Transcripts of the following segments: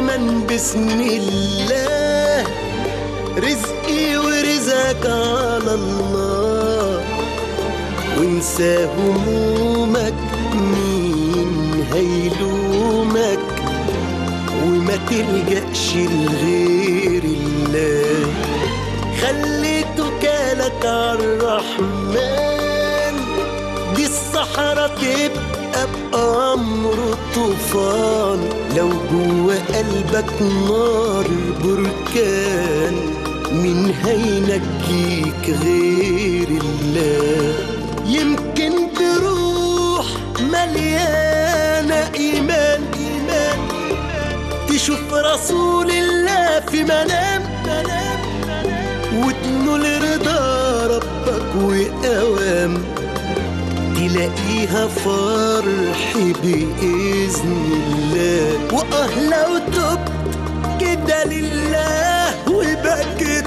دايما بسم الله رزقي ورزقك على الله وانسى همومك مين هيلومك وما تلجأش لغير الله خلي توكالك عالرحمن دي الصحراء تبقى بأمر طوفان لو جوا قلبك نار بركان مين هينجيك غير الله يمكن تروح مليانة إيمان إيمان تشوف رسول الله في منام منام وتنول رضا ربك وأوام تلاقيها فرح بإذن الله وآه لو تبت كده لله وبكت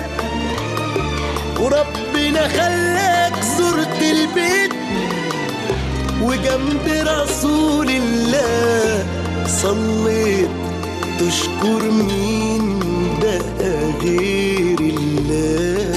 وربنا خلاك زرت البيت وجنب رسول الله صليت تشكر مين بقى غير الله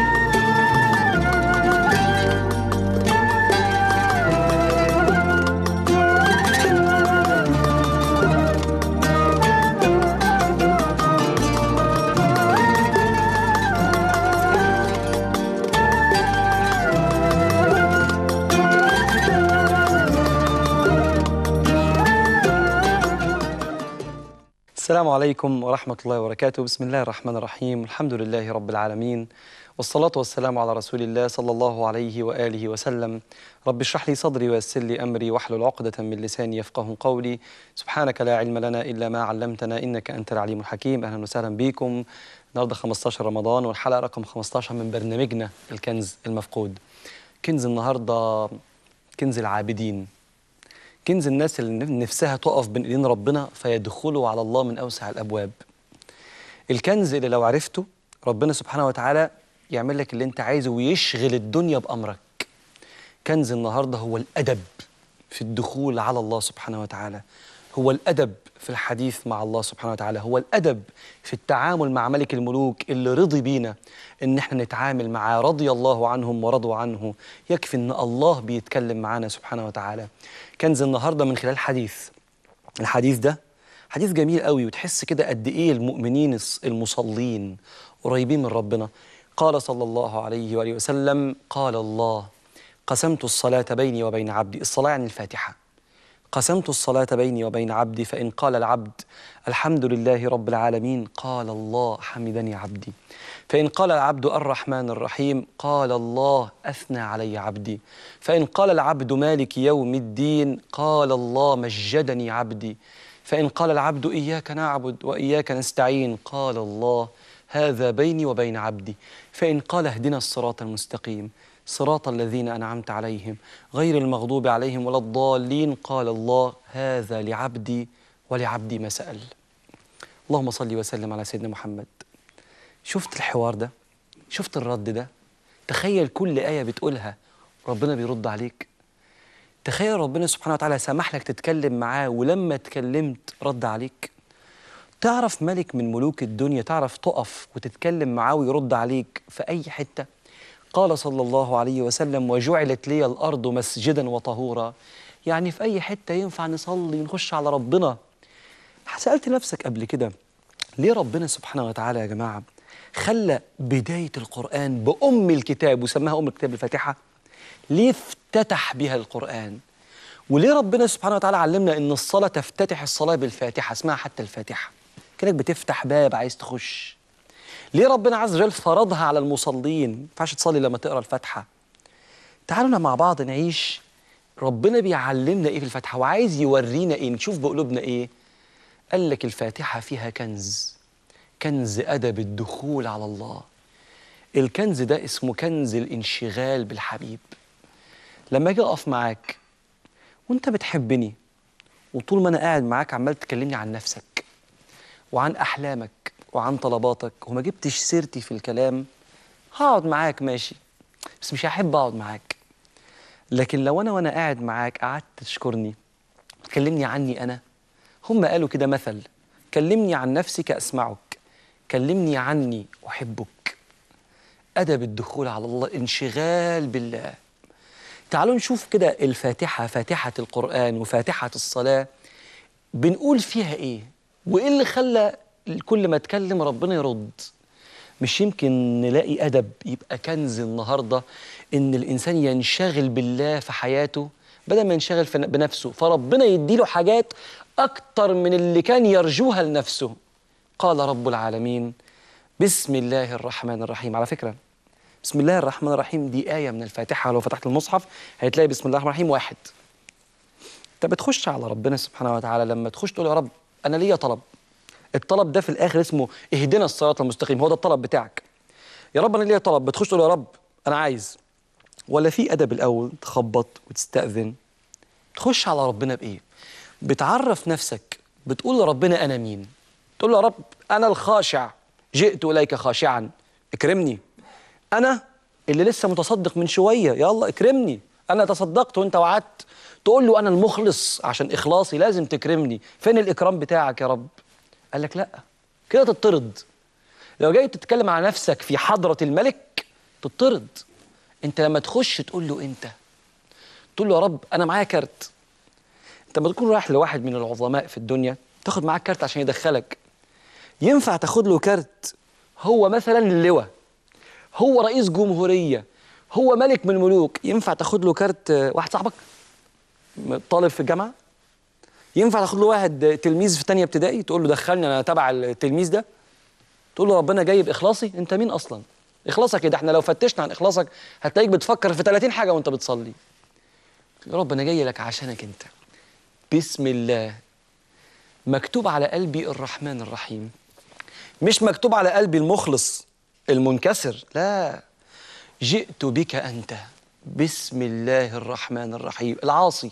السلام عليكم ورحمة الله وبركاته بسم الله الرحمن الرحيم الحمد لله رب العالمين والصلاة والسلام على رسول الله صلى الله عليه وآله وسلم رب اشرح لي صدري ويسر لي أمري واحلل عقدة من لساني يفقه قولي سبحانك لا علم لنا إلا ما علمتنا إنك أنت العليم الحكيم أهلا وسهلا بكم النهارده 15 رمضان والحلقة رقم 15 من برنامجنا الكنز المفقود كنز النهارده كنز العابدين كنز الناس اللي نفسها تقف بين ايدين ربنا فيدخلوا على الله من اوسع الابواب الكنز اللي لو عرفته ربنا سبحانه وتعالى يعمل لك اللي انت عايزه ويشغل الدنيا بامرك كنز النهارده هو الادب في الدخول على الله سبحانه وتعالى هو الادب في الحديث مع الله سبحانه وتعالى هو الادب في التعامل مع ملك الملوك اللي رضي بينا ان احنا نتعامل معاه رضي الله عنهم ورضوا عنه يكفي ان الله بيتكلم معانا سبحانه وتعالى كنز النهارده من خلال حديث الحديث ده حديث جميل قوي وتحس كده قد ايه المؤمنين الص- المصلين قريبين من ربنا قال صلى الله عليه واله وسلم قال الله قسمت الصلاه بيني وبين عبدي الصلاه يعني الفاتحه قسمت الصلاة بيني وبين عبدي فإن قال العبد الحمد لله رب العالمين قال الله حمدني عبدي فإن قال العبد الرحمن الرحيم قال الله أثنى علي عبدي فإن قال العبد مالك يوم الدين قال الله مجدني عبدي فإن قال العبد إياك نعبد وإياك نستعين قال الله هذا بيني وبين عبدي فإن قال اهدنا الصراط المستقيم صراط الذين أنعمت عليهم غير المغضوب عليهم ولا الضالين قال الله هذا لعبدي ولعبدي ما سأل اللهم صل وسلم على سيدنا محمد شفت الحوار ده شفت الرد ده تخيل كل آية بتقولها ربنا بيرد عليك تخيل ربنا سبحانه وتعالى سمح لك تتكلم معاه ولما اتكلمت رد عليك تعرف ملك من ملوك الدنيا تعرف تقف وتتكلم معاه ويرد عليك في أي حتة قال صلى الله عليه وسلم وجعلت لي الأرض مسجدا وطهورا يعني في أي حتة ينفع نصلي نخش على ربنا سألت نفسك قبل كده ليه ربنا سبحانه وتعالى يا جماعة خلى بداية القرآن بأم الكتاب وسماها أم الكتاب الفاتحة ليه افتتح بها القرآن وليه ربنا سبحانه وتعالى علمنا ان الصلاه تفتتح الصلاه بالفاتحه اسمها حتى الفاتحه كانك بتفتح باب عايز تخش ليه ربنا عز وجل فرضها على المصلين ما ينفعش تصلي لما تقرا الفاتحه تعالوا مع بعض نعيش ربنا بيعلمنا ايه في الفاتحه وعايز يورينا ايه نشوف بقلوبنا ايه قال لك الفاتحه فيها كنز كنز ادب الدخول على الله الكنز ده اسمه كنز الانشغال بالحبيب لما اجي اقف معاك وانت بتحبني وطول ما انا قاعد معاك عمال تكلمني عن نفسك وعن احلامك وعن طلباتك وما جبتش سيرتي في الكلام هقعد معاك ماشي بس مش هحب اقعد معاك لكن لو انا وانا قاعد معاك قعدت تشكرني تكلمني عني انا هم قالوا كده مثل كلمني عن نفسك أسمعك كلمني عني أحبك أدب الدخول على الله انشغال بالله تعالوا نشوف كده الفاتحة فاتحة القرآن وفاتحة الصلاة بنقول فيها إيه وإيه اللي خلى كل ما اتكلم ربنا يرد مش يمكن نلاقي أدب يبقى كنز النهاردة إن الإنسان ينشغل بالله في حياته بدل ما ينشغل في- بنفسه فربنا يديله حاجات أكتر من اللي كان يرجوها لنفسه قال رب العالمين بسم الله الرحمن الرحيم على فكرة بسم الله الرحمن الرحيم دي آية من الفاتحة لو فتحت المصحف هتلاقي بسم الله الرحمن الرحيم واحد انت بتخش على ربنا سبحانه وتعالى لما تخش تقول يا رب انا ليا طلب الطلب ده في الاخر اسمه اهدنا الصراط المستقيم هو ده الطلب بتاعك يا رب انا ليا طلب بتخش تقول يا رب انا عايز ولا في ادب الاول تخبط وتستاذن تخش على ربنا بايه بتعرف نفسك بتقول لربنا انا مين تقول له يا رب انا الخاشع جئت اليك خاشعا اكرمني انا اللي لسه متصدق من شويه يلا اكرمني انا تصدقت وانت وعدت تقول له انا المخلص عشان اخلاصي لازم تكرمني فين الاكرام بتاعك يا رب قال لك لا كده تطرد لو جاي تتكلم على نفسك في حضره الملك تطرد انت لما تخش تقول له انت تقول له يا رب انا معايا كارت انت لما تكون رايح لواحد من العظماء في الدنيا تاخد معاك كارت عشان يدخلك ينفع تاخد له كارت هو مثلا اللواء هو رئيس جمهورية هو ملك من الملوك ينفع تاخد له كارت آه، واحد صاحبك م- طالب في الجامعة ينفع تاخد له واحد آه، تلميذ في تانية ابتدائي تقول له دخلني انا تبع التلميذ ده تقول له ربنا جايب اخلاصي انت مين اصلا اخلاصك كده احنا لو فتشنا عن اخلاصك هتلاقيك بتفكر في 30 حاجة وانت بتصلي يا رب انا جاي لك عشانك انت بسم الله مكتوب على قلبي الرحمن الرحيم مش مكتوب على قلبي المخلص المنكسر لا جئت بك أنت بسم الله الرحمن الرحيم العاصي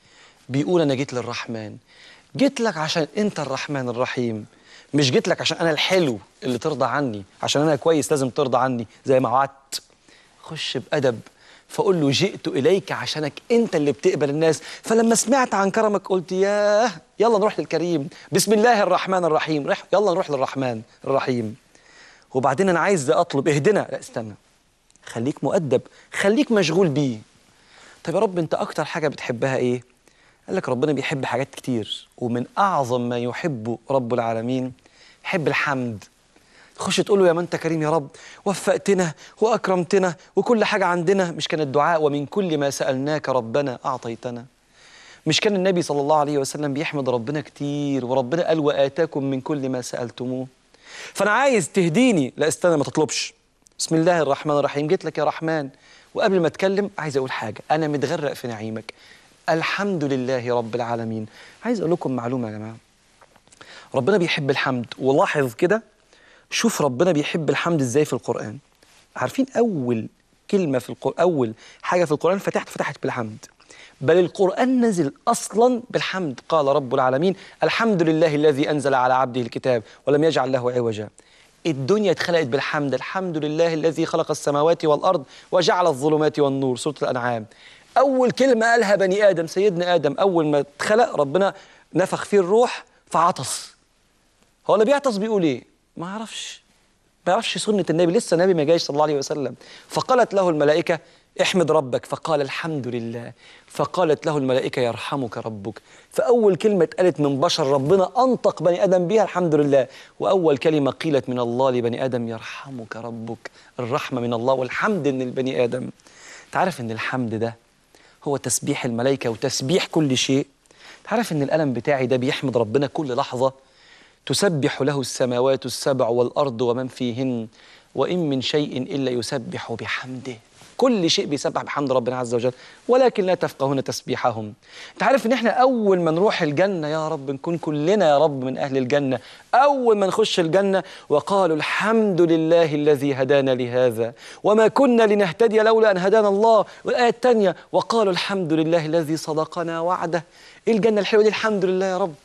بيقول أنا جيت للرحمن جيت لك عشان أنت الرحمن الرحيم مش جيت لك عشان أنا الحلو اللي ترضى عني عشان أنا كويس لازم ترضى عني زي ما وعدت خش بأدب فقول له جئت إليك عشانك أنت اللي بتقبل الناس فلما سمعت عن كرمك قلت ياه يلا نروح للكريم بسم الله الرحمن الرحيم رح يلا نروح للرحمن الرحيم وبعدين أنا عايز أطلب اهدنا لا استنى خليك مؤدب خليك مشغول بيه طب يا رب أنت أكتر حاجة بتحبها إيه؟ قال لك ربنا بيحب حاجات كتير ومن أعظم ما يحبه رب العالمين يحب الحمد تخش تقول له يا من انت كريم يا رب وفقتنا واكرمتنا وكل حاجه عندنا مش كان الدعاء ومن كل ما سالناك ربنا اعطيتنا مش كان النبي صلى الله عليه وسلم بيحمد ربنا كتير وربنا قال واتاكم من كل ما سالتموه فانا عايز تهديني لا استنى ما تطلبش بسم الله الرحمن الرحيم جيت لك يا رحمن وقبل ما اتكلم عايز اقول حاجه انا متغرق في نعيمك الحمد لله رب العالمين عايز اقول لكم معلومه يا جماعه ربنا بيحب الحمد ولاحظ كده شوف ربنا بيحب الحمد ازاي في القرآن عارفين أول كلمة في القرآن أول حاجة في القرآن فتحت فتحت بالحمد بل القرآن نزل أصلا بالحمد قال رب العالمين الحمد لله الذي أنزل على عبده الكتاب ولم يجعل له عوجا الدنيا اتخلقت بالحمد الحمد لله الذي خلق السماوات والأرض وجعل الظلمات والنور سورة الأنعام أول كلمة قالها بني آدم سيدنا آدم أول ما اتخلق ربنا نفخ فيه الروح فعطس هو اللي بيعطس بيقول ايه؟ ما يعرفش ما يعرفش سنة النبي لسه النبي ما جايش صلى الله عليه وسلم فقالت له الملائكة احمد ربك فقال الحمد لله فقالت له الملائكة يرحمك ربك فأول كلمة اتقالت من بشر ربنا أنطق بني آدم بها الحمد لله وأول كلمة قيلت من الله لبني آدم يرحمك ربك الرحمة من الله والحمد من البني آدم تعرف إن الحمد ده هو تسبيح الملائكة وتسبيح كل شيء تعرف إن القلم بتاعي ده بيحمد ربنا كل لحظة تسبح له السماوات السبع والأرض ومن فيهن وإن من شيء إلا يسبح بحمده كل شيء بيسبح بحمد ربنا عز وجل ولكن لا تفقهون تسبيحهم انت عارف ان احنا اول ما نروح الجنه يا رب نكون كلنا يا رب من اهل الجنه اول ما نخش الجنه وقالوا الحمد لله الذي هدانا لهذا وما كنا لنهتدي لولا ان هدانا الله والايه الثانيه وقالوا الحمد لله الذي صدقنا وعده ايه الجنه الحلوه دي الحمد لله يا رب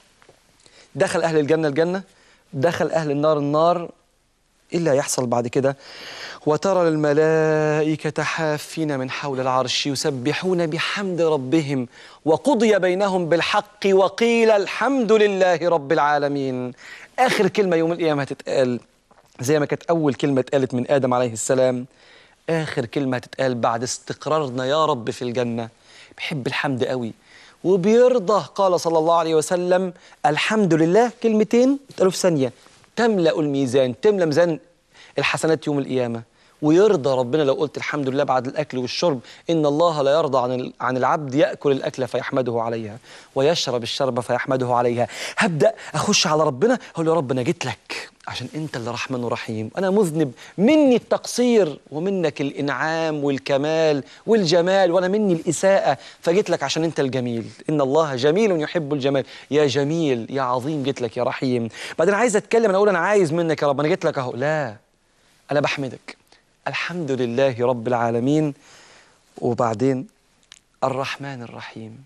دخل أهل الجنة الجنة دخل أهل النار النار إيه اللي هيحصل بعد كده وترى الملائكة حافين من حول العرش يسبحون بحمد ربهم وقضي بينهم بالحق وقيل الحمد لله رب العالمين آخر كلمة يوم القيامة هتتقال زي ما كانت أول كلمة اتقالت من آدم عليه السلام آخر كلمة هتتقال بعد استقرارنا يا رب في الجنة بيحب الحمد قوي وبيرضى قال صلى الله عليه وسلم الحمد لله كلمتين اتقالوا في ثانية تملأ الميزان تملأ ميزان الحسنات يوم القيامة ويرضى ربنا لو قلت الحمد لله بعد الأكل والشرب إن الله لا يرضى عن ال- عن العبد يأكل الأكل فيحمده عليها ويشرب الشرب فيحمده عليها هبدأ أخش على ربنا أقول له يا رب أنا جيت لك عشان أنت اللي رحمن ورحيم أنا مذنب مني التقصير ومنك الإنعام والكمال والجمال وأنا مني الإساءة فجيت لك عشان أنت الجميل إن الله جميل يحب الجمال يا جميل يا عظيم جيت لك يا رحيم بعدين عايز أتكلم أنا أقول أنا عايز منك يا رب أنا جيت لك أهو لا أنا بحمدك الحمد لله رب العالمين وبعدين الرحمن الرحيم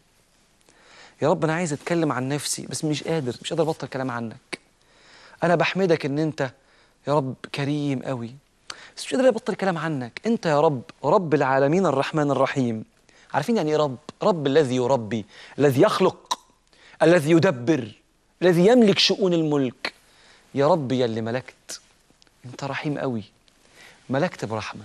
يا رب أنا عايز أتكلم عن نفسي بس مش قادر مش قادر أبطل كلام عنك أنا بحمدك إن أنت يا رب كريم قوي بس مش قادر أبطل كلام عنك أنت يا رب رب العالمين الرحمن الرحيم عارفين يعني إيه رب؟ رب الذي يربي الذي يخلق الذي يدبر الذي يملك شؤون الملك يا رب يا اللي ملكت أنت رحيم قوي ملكت برحمة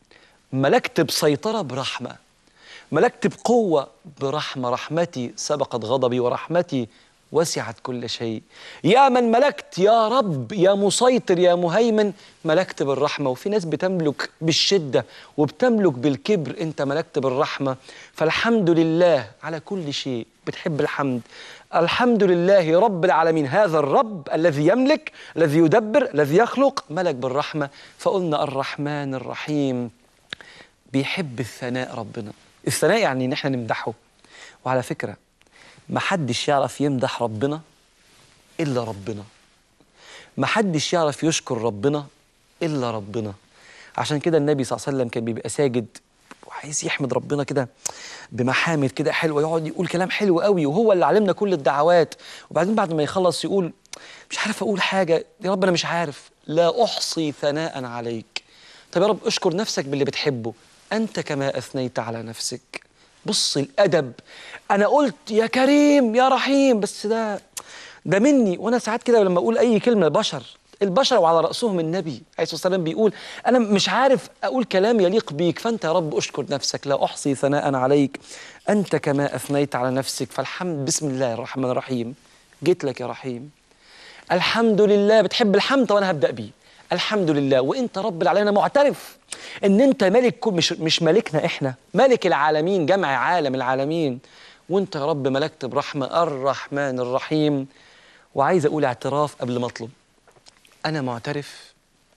ملكت بسيطرة برحمة ملكت بقوة برحمة رحمتي سبقت غضبي ورحمتي وسعت كل شيء يا من ملكت يا رب يا مسيطر يا مهيمن ملكت بالرحمة وفي ناس بتملك بالشدة وبتملك بالكبر انت ملكت بالرحمة فالحمد لله على كل شيء بتحب الحمد الحمد لله رب العالمين هذا الرب الذي يملك الذي يدبر الذي يخلق ملك بالرحمة فقلنا الرحمن الرحيم بيحب الثناء ربنا الثناء يعني ان احنا نمدحه وعلى فكرة ما حدش يعرف يمدح ربنا إلا ربنا ما حدش يعرف يشكر ربنا إلا ربنا عشان كده النبي صلى الله عليه وسلم كان بيبقى ساجد وعايز يحمد ربنا كده بمحامد كده حلوه يقعد يقول كلام حلو قوي وهو اللي علمنا كل الدعوات وبعدين بعد ما يخلص يقول مش عارف اقول حاجه يا رب انا مش عارف لا احصي ثناء عليك طب يا رب اشكر نفسك باللي بتحبه انت كما اثنيت على نفسك بص الادب انا قلت يا كريم يا رحيم بس ده ده مني وانا ساعات كده لما اقول اي كلمه بشر البشر وعلى راسهم النبي عليه الصلاه والسلام بيقول انا مش عارف اقول كلام يليق بيك فانت يا رب اشكر نفسك لا احصي ثناء عليك انت كما اثنيت على نفسك فالحمد بسم الله الرحمن الرحيم جيت لك يا رحيم الحمد لله بتحب الحمد وانا هبدا بيه الحمد لله وانت رب العالمين أنا معترف ان انت ملك كل مش مش ملكنا احنا ملك العالمين جمع عالم العالمين وانت يا رب ملكت برحمه الرحمن الرحيم وعايز اقول اعتراف قبل ما اطلب انا معترف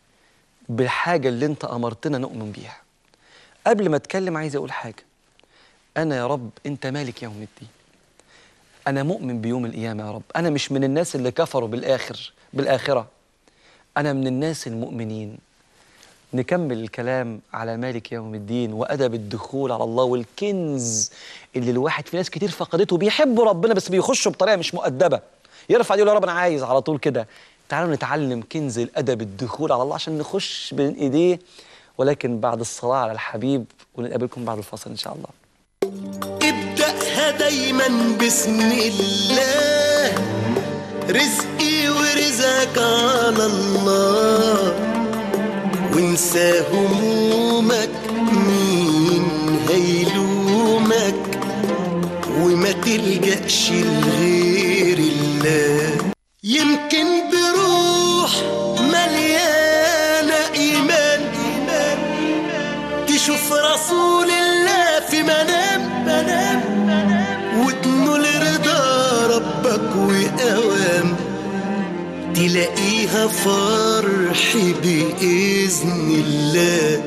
بالحاجه اللي انت امرتنا نؤمن بيها قبل ما اتكلم عايز اقول حاجه انا يا رب انت مالك يوم الدين أنا مؤمن بيوم القيامة يا رب أنا مش من الناس اللي كفروا بالآخر بالآخرة أنا من الناس المؤمنين نكمل الكلام على مالك يوم الدين وأدب الدخول على الله والكنز اللي الواحد في ناس كتير فقدته بيحبوا ربنا بس بيخشوا بطريقة مش مؤدبة يرفع يقول يا رب أنا عايز على طول كده تعالوا نتعلم كنز الأدب الدخول على الله عشان نخش بين إيديه ولكن بعد الصلاة على الحبيب ونقابلكم بعد الفاصل إن شاء الله ابدأها دايما بسم الله رزقي ورزقك على الله وانسى همومك مين هيلومك وما تلجأش لغير الله يمكن بروح مليانة إيمان إيمان تشوف رسول الله في منام منام وتنول رضا ربك وأوام تلاقيها فرح بإذن الله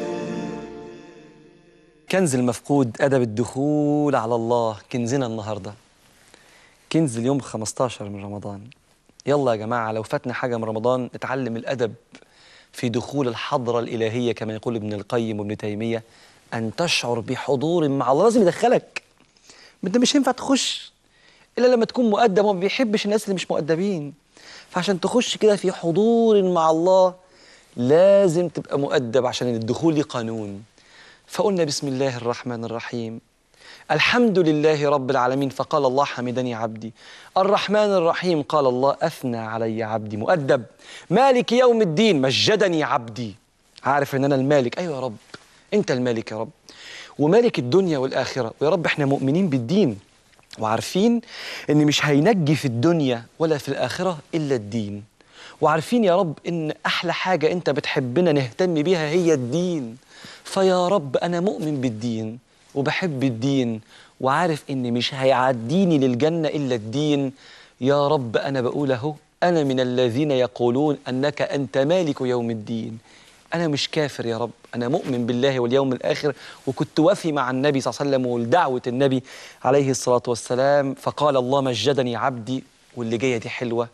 كنز المفقود أدب الدخول على الله كنزنا النهاردة كنز اليوم 15 من رمضان يلا يا جماعة لو فاتنا حاجة من رمضان نتعلم الأدب في دخول الحضرة الإلهية كما يقول ابن القيم وابن تيمية أن تشعر بحضور مع الله لازم يدخلك انت مش هينفع تخش إلا لما تكون مؤدب وما بيحبش الناس اللي مش مؤدبين فعشان تخش كده في حضور مع الله لازم تبقى مؤدب عشان الدخول ليه قانون فقلنا بسم الله الرحمن الرحيم الحمد لله رب العالمين فقال الله حمدني عبدي الرحمن الرحيم قال الله أثنى علي عبدي مؤدب مالك يوم الدين مجدني عبدي عارف ان انا المالك ايوه يا رب انت المالك يا رب ومالك الدنيا والاخره ويا رب احنا مؤمنين بالدين وعارفين ان مش هينجي في الدنيا ولا في الاخره الا الدين وعارفين يا رب ان احلى حاجه انت بتحبنا نهتم بيها هي الدين فيا رب انا مؤمن بالدين وبحب الدين وعارف ان مش هيعديني للجنه الا الدين يا رب انا بقول اهو انا من الذين يقولون انك انت مالك يوم الدين انا مش كافر يا رب انا مؤمن بالله واليوم الاخر وكنت وفي مع النبي صلى الله عليه وسلم ولدعوه النبي عليه الصلاه والسلام فقال الله مجدني عبدي واللي جايه دي حلوه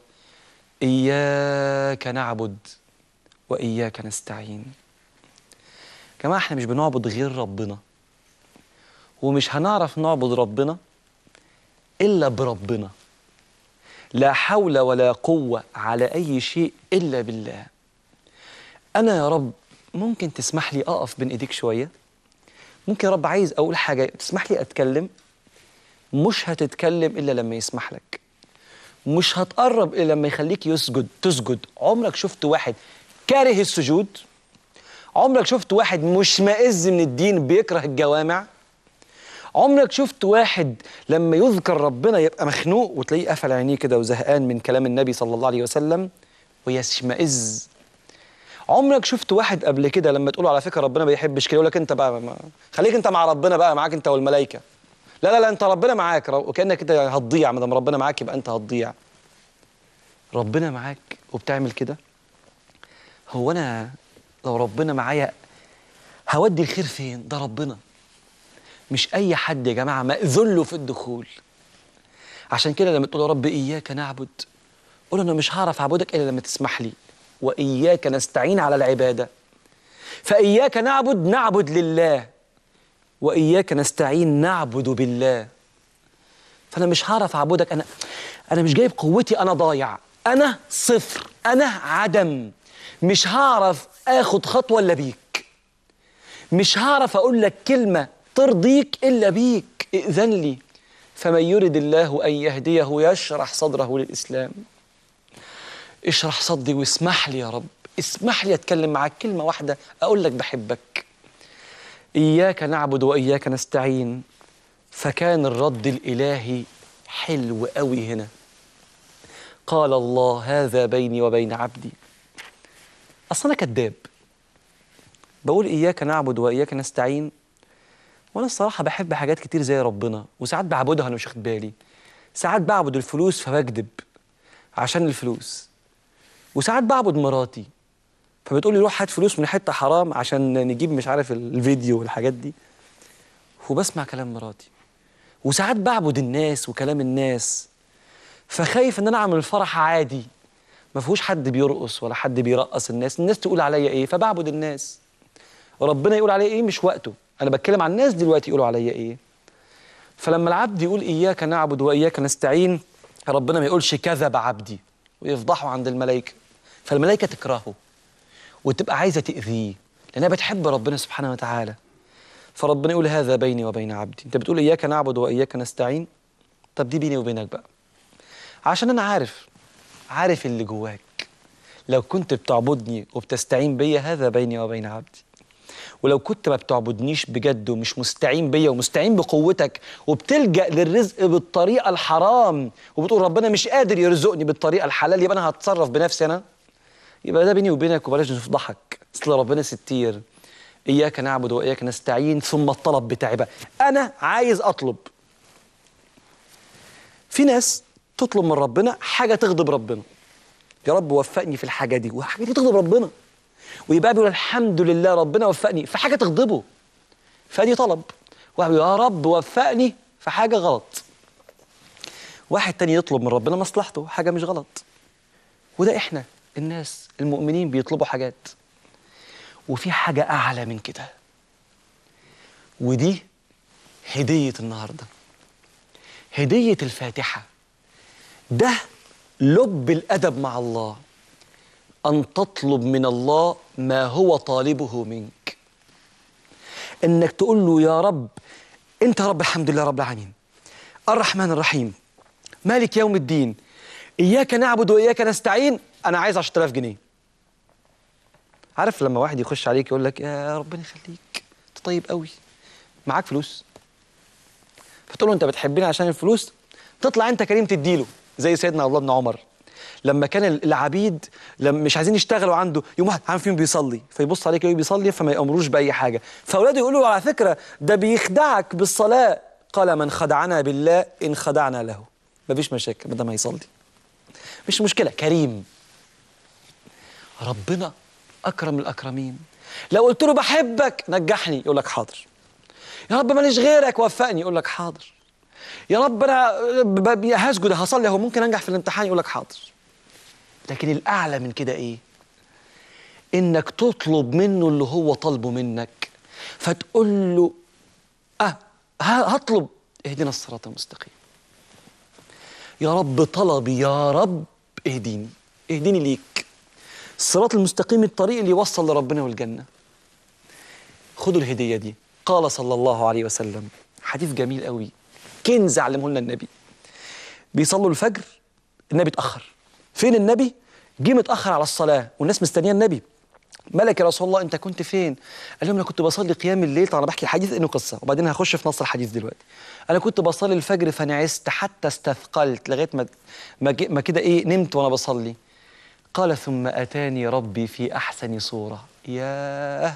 اياك نعبد واياك نستعين جماعه احنا مش بنعبد غير ربنا ومش هنعرف نعبد ربنا الا بربنا لا حول ولا قوه على اي شيء الا بالله انا يا رب ممكن تسمح لي اقف بين ايديك شويه ممكن يا رب عايز اقول حاجه تسمح لي اتكلم مش هتتكلم الا لما يسمح لك مش هتقرب الا لما يخليك يسجد تسجد عمرك شفت واحد كاره السجود عمرك شفت واحد مشمئز من الدين بيكره الجوامع عمرك شفت واحد لما يذكر ربنا يبقى مخنوق وتلاقيه قفل عينيه كده وزهقان من كلام النبي صلى الله عليه وسلم ويشمئز عمرك شفت واحد قبل كده لما تقول له على فكره ربنا ما بيحبش كده يقول لك انت بقى ما خليك انت مع ربنا بقى معاك انت والملائكه لا لا لا انت ربنا معاك رو- وكانك كده هتضيع ما دام ربنا معاك يبقى انت هتضيع ربنا معاك وبتعمل كده هو انا لو ربنا معايا هودي الخير فين ده ربنا مش اي حد يا جماعه ماذن له في الدخول عشان كده لما تقول يا رب اياك نعبد قول انا مش هعرف اعبدك الا لما تسمح لي واياك نستعين على العباده فاياك نعبد نعبد لله واياك نستعين نعبد بالله فانا مش هعرف اعبدك انا انا مش جايب قوتي انا ضايع انا صفر انا عدم مش هعرف اخد خطوه الا بيك مش هعرف اقول لك كلمه ترضيك الا بيك ائذن لي فمن يرد الله ان يهديه يشرح صدره للاسلام اشرح صدري واسمح لي يا رب اسمح لي اتكلم معاك كلمه واحده اقول لك بحبك اياك نعبد واياك نستعين فكان الرد الالهي حلو قوي هنا قال الله هذا بيني وبين عبدي اصل انا كذاب بقول اياك نعبد واياك نستعين وانا الصراحه بحب حاجات كتير زي ربنا وساعات بعبدها انا مش واخد بالي ساعات بعبد الفلوس فبكذب عشان الفلوس وساعات بعبد مراتي فبتقول لي روح هات فلوس من حته حرام عشان نجيب مش عارف الفيديو والحاجات دي وبسمع كلام مراتي وساعات بعبد الناس وكلام الناس فخايف ان انا اعمل الفرح عادي ما فيهوش حد بيرقص ولا حد بيرقص الناس الناس تقول عليا ايه فبعبد الناس ربنا يقول عليا ايه مش وقته انا بتكلم عن الناس دلوقتي يقولوا عليا ايه فلما العبد يقول اياك نعبد واياك نستعين ربنا ما يقولش كذب عبدي ويفضحه عند الملائكه فالملائكه تكرهه وتبقى عايزه تاذيه لانها بتحب ربنا سبحانه وتعالى فربنا يقول هذا بيني وبين عبدي انت بتقول اياك نعبد واياك نستعين طب دي بيني وبينك بقى عشان انا عارف عارف اللي جواك لو كنت بتعبدني وبتستعين بيا هذا بيني وبين عبدي ولو كنت ما بتعبدنيش بجد ومش مستعين بيا ومستعين بقوتك وبتلجأ للرزق بالطريقة الحرام وبتقول ربنا مش قادر يرزقني بالطريقة الحلال يبقى أنا هتصرف بنفسي أنا يبقى ده بيني وبينك وبلاش نفضحك أصل ربنا ستير إياك نعبد وإياك نستعين ثم الطلب بتاعي بقى أنا عايز أطلب في ناس تطلب من ربنا حاجة تغضب ربنا يا رب وفقني في الحاجة دي والحاجة دي تغضب ربنا ويبقى بيقول الحمد لله ربنا وفقني في حاجة تغضبه فدي طلب واحد يقول يا رب وفقني في حاجة غلط واحد تاني يطلب من ربنا مصلحته حاجة مش غلط وده احنا الناس المؤمنين بيطلبوا حاجات وفي حاجة أعلى من كده ودي هدية النهاردة هدية الفاتحة ده لب الأدب مع الله أن تطلب من الله ما هو طالبه منك انك تقول له يا رب انت رب الحمد لله رب العالمين الرحمن الرحيم مالك يوم الدين اياك نعبد واياك نستعين انا عايز 10000 جنيه عارف لما واحد يخش عليك يقول لك يا ربنا يخليك انت طيب قوي معاك فلوس فتقول له انت بتحبني عشان الفلوس تطلع انت كريم تديله زي سيدنا عبد الله بن عمر لما كان العبيد لما مش عايزين يشتغلوا عنده يوم واحد عارف فيهم بيصلي فيبص عليك يقول بيصلي فما يامروش باي حاجه فاولاده يقولوا له على فكره ده بيخدعك بالصلاه قال من خدعنا بالله ان خدعنا له مفيش مشاكل ما دام هيصلي مش مشكله كريم ربنا اكرم الاكرمين لو قلت له بحبك نجحني يقول لك حاضر يا رب ماليش غيرك وفقني يقول لك حاضر يا رب انا ب- ب- هسجد هصلي هو ممكن انجح في الامتحان يقول لك حاضر لكن الاعلى من كده ايه انك تطلب منه اللي هو طالبه منك فتقول له اه ه- هطلب اهدنا الصراط المستقيم يا رب طلبي يا رب اهديني اهديني ليك الصراط المستقيم الطريق اللي يوصل لربنا والجنه خدوا الهديه دي قال صلى الله عليه وسلم حديث جميل قوي كنز علمه لنا النبي بيصلوا الفجر النبي اتاخر فين النبي جه متاخر على الصلاه والناس مستنيه النبي ملك يا رسول الله انت كنت فين قال لهم انا كنت بصلي قيام الليل طبعا انا بحكي الحديث انه قصه وبعدين هخش في نص الحديث دلوقتي انا كنت بصلي الفجر فنعست حتى استثقلت لغايه ما ما, ج- ما كده ايه نمت وانا بصلي قال ثم اتاني ربي في احسن صوره ياه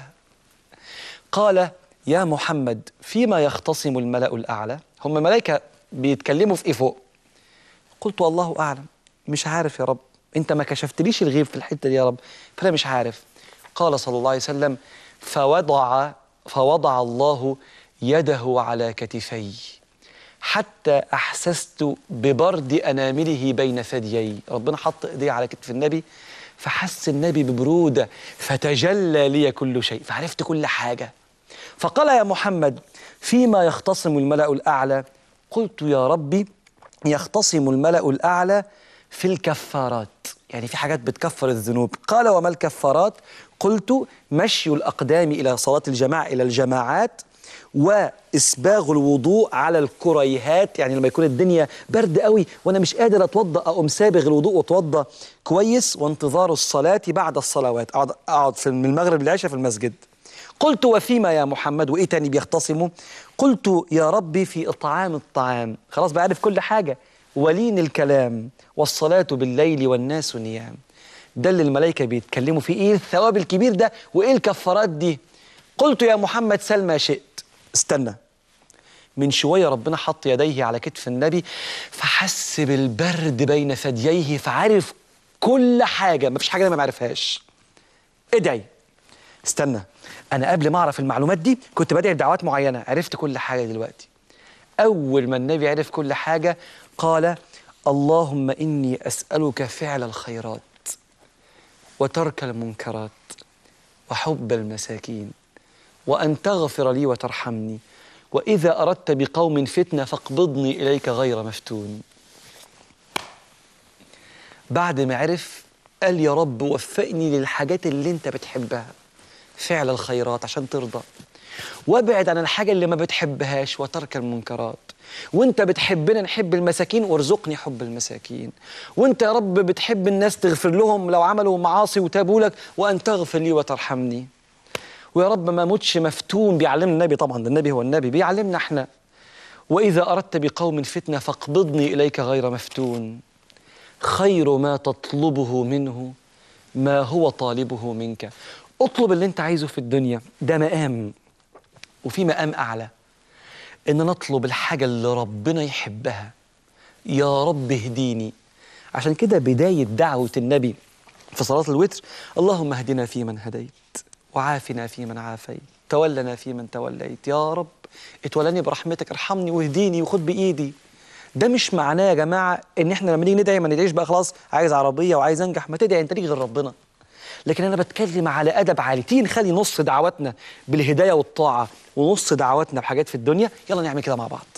قال يا محمد فيما يختصم الملأ الأعلى هم الملائكة بيتكلموا في إيه فوق قلت والله أعلم مش عارف يا رب أنت ما كشفتليش الغيب في الحتة دي يا رب فأنا مش عارف قال صلى الله عليه وسلم فوضع فوضع الله يده على كتفي حتى أحسست ببرد أنامله بين ثديي ربنا حط إيديه على كتف النبي فحس النبي ببرودة فتجلى لي كل شيء فعرفت كل حاجة فقال يا محمد فيما يختصم الملأ الأعلى قلت يا ربي يختصم الملأ الأعلى في الكفارات يعني في حاجات بتكفر الذنوب قال وما الكفارات قلت مشي الأقدام إلى صلاة الجماعة إلى الجماعات وإسباغ الوضوء على الكريهات يعني لما يكون الدنيا برد قوي وأنا مش قادر أتوضأ أقوم سابغ الوضوء وأتوضأ كويس وانتظار الصلاة بعد الصلوات أقعد أقعد في من المغرب للعشاء في المسجد قلت وفيما يا محمد وايه تاني بيختصموا قلت يا ربي في اطعام الطعام خلاص بعرف كل حاجه ولين الكلام والصلاه بالليل والناس نيام ده اللي الملائكه بيتكلموا فيه ايه الثواب الكبير ده وايه الكفارات دي قلت يا محمد سل ما شئت استنى من شويه ربنا حط يديه على كتف النبي فحس بالبرد بين ثدييه فعرف كل حاجه مفيش حاجه أنا ما بعرفهاش ادعي استنى انا قبل ما اعرف المعلومات دي كنت بدعي بدعوات معينه عرفت كل حاجه دلوقتي اول ما النبي عرف كل حاجه قال اللهم اني اسالك فعل الخيرات وترك المنكرات وحب المساكين وان تغفر لي وترحمني واذا اردت بقوم فتنه فاقبضني اليك غير مفتون بعد ما عرف قال يا رب وفقني للحاجات اللي انت بتحبها فعل الخيرات عشان ترضى وابعد عن الحاجة اللي ما بتحبهاش وترك المنكرات وانت بتحبنا نحب المساكين وارزقني حب المساكين وانت يا رب بتحب الناس تغفر لهم لو عملوا معاصي وتابوا لك وان تغفر لي وترحمني ويا رب ما موتش مفتون بيعلمنا النبي طبعا ده النبي هو النبي بيعلمنا احنا واذا اردت بقوم فتنه فاقبضني اليك غير مفتون خير ما تطلبه منه ما هو طالبه منك اطلب اللي انت عايزه في الدنيا ده مقام وفي مقام اعلى ان نطلب الحاجه اللي ربنا يحبها يا رب اهديني عشان كده بدايه دعوه النبي في صلاه الوتر اللهم اهدنا فيمن هديت وعافنا فيمن عافيت تولنا فيمن توليت يا رب اتولاني برحمتك ارحمني واهديني وخد بايدي ده مش معناه يا جماعه ان احنا لما نيجي ندعي ما ندعيش بقى خلاص عايز عربيه وعايز انجح ما تدعي انت ليك غير ربنا لكن انا بتكلم على ادب عالي تيجي نخلي نص دعواتنا بالهدايه والطاعه ونص دعواتنا بحاجات في الدنيا يلا نعمل كده مع بعض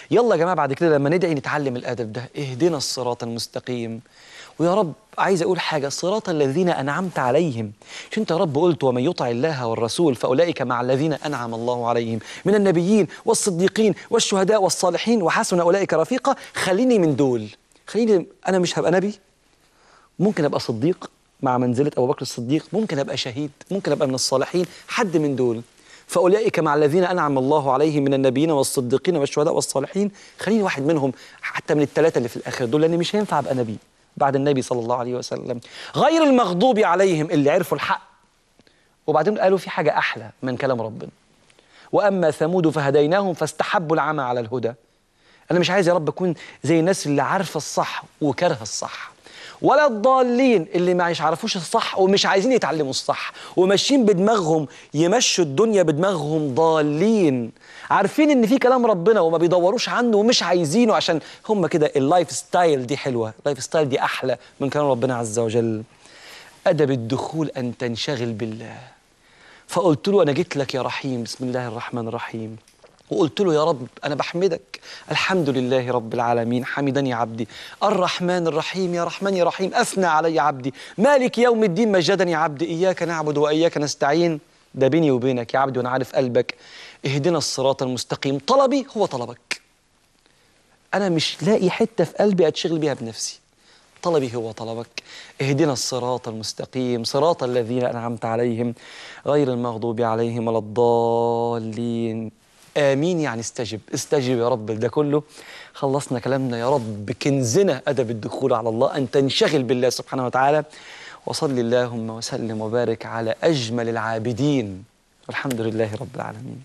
يلا يا جماعه بعد كده لما ندعي نتعلم الادب ده اهدنا الصراط المستقيم ويا رب عايز اقول حاجه صراط الذين انعمت عليهم مش انت يا رب قلت ومن يطع الله والرسول فاولئك مع الذين انعم الله عليهم من النبيين والصديقين والشهداء والصالحين وحسن اولئك رفيقا خليني من دول خليني انا مش هبقى نبي ممكن ابقى صديق مع منزله ابو بكر الصديق ممكن ابقى شهيد ممكن ابقى من الصالحين حد من دول فاولئك مع الذين انعم الله عليهم من النبيين والصديقين والشهداء والصالحين خليني واحد منهم حتى من الثلاثه اللي في الاخر دول لان مش هينفع ابقى نبي بعد النبي صلى الله عليه وسلم غير المغضوب عليهم اللي عرفوا الحق وبعدين قالوا في حاجه احلى من كلام ربنا واما ثمود فهديناهم فاستحبوا العمى على الهدى انا مش عايز يا رب اكون زي الناس اللي عارفه الصح وكارهه الصح ولا الضالين اللي ما يعرفوش الصح ومش عايزين يتعلموا الصح وماشيين بدماغهم يمشوا الدنيا بدماغهم ضالين عارفين ان في كلام ربنا وما بيدوروش عنه ومش عايزينه عشان هم كده اللايف ستايل دي حلوه اللايف ستايل دي احلى من كلام ربنا عز وجل ادب الدخول ان تنشغل بالله فقلت له انا جيت لك يا رحيم بسم الله الرحمن الرحيم وقلت له يا رب انا بحمدك الحمد لله رب العالمين حمدني عبدي الرحمن الرحيم يا رحمن يا رحيم اثنى علي عبدي مالك يوم الدين مجدني عبدي اياك نعبد واياك نستعين ده بيني وبينك يا عبدي وانا عارف قلبك اهدنا الصراط المستقيم طلبي هو طلبك انا مش لاقي حته في قلبي اتشغل بيها بنفسي طلبي هو طلبك اهدنا الصراط المستقيم صراط الذين انعمت عليهم غير المغضوب عليهم ولا الضالين امين يعني استجب استجب يا رب ده كله خلصنا كلامنا يا رب كنزنا ادب الدخول على الله ان تنشغل بالله سبحانه وتعالى وصل اللهم وسلم وبارك على اجمل العابدين والحمد لله رب العالمين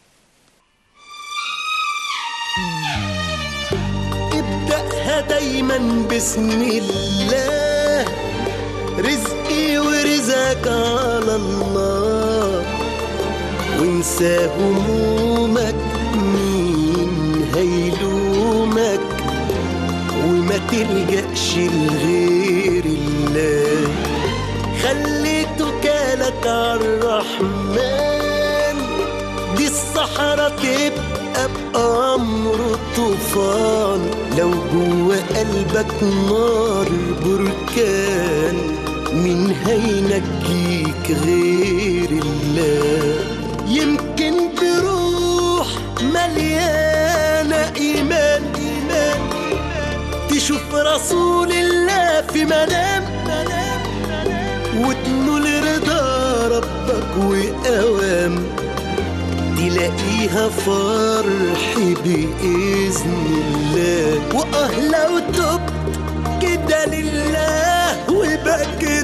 ابدأها دايما بسم الله رزقي ورزقك على الله وانسى همومك مين هيلومك وما تلجأش لغير الله خلي توكالك عالرحمن دي الصحراء تبقى بأمر طوفان لو جوا قلبك نار بركان مين هينجيك غير الله يمكن بروح مليانة إيمان إيمان تشوف رسول الله في منام منام وتنول رضا ربك وأوام تلاقيها فرح بإذن الله وآه لو تبت كده لله وبكت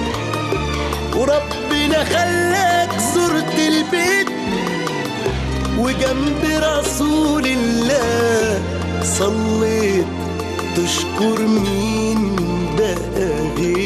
وربنا خلاك زرت البيت وجنب رسول الله صليت تشكر مين بقى غير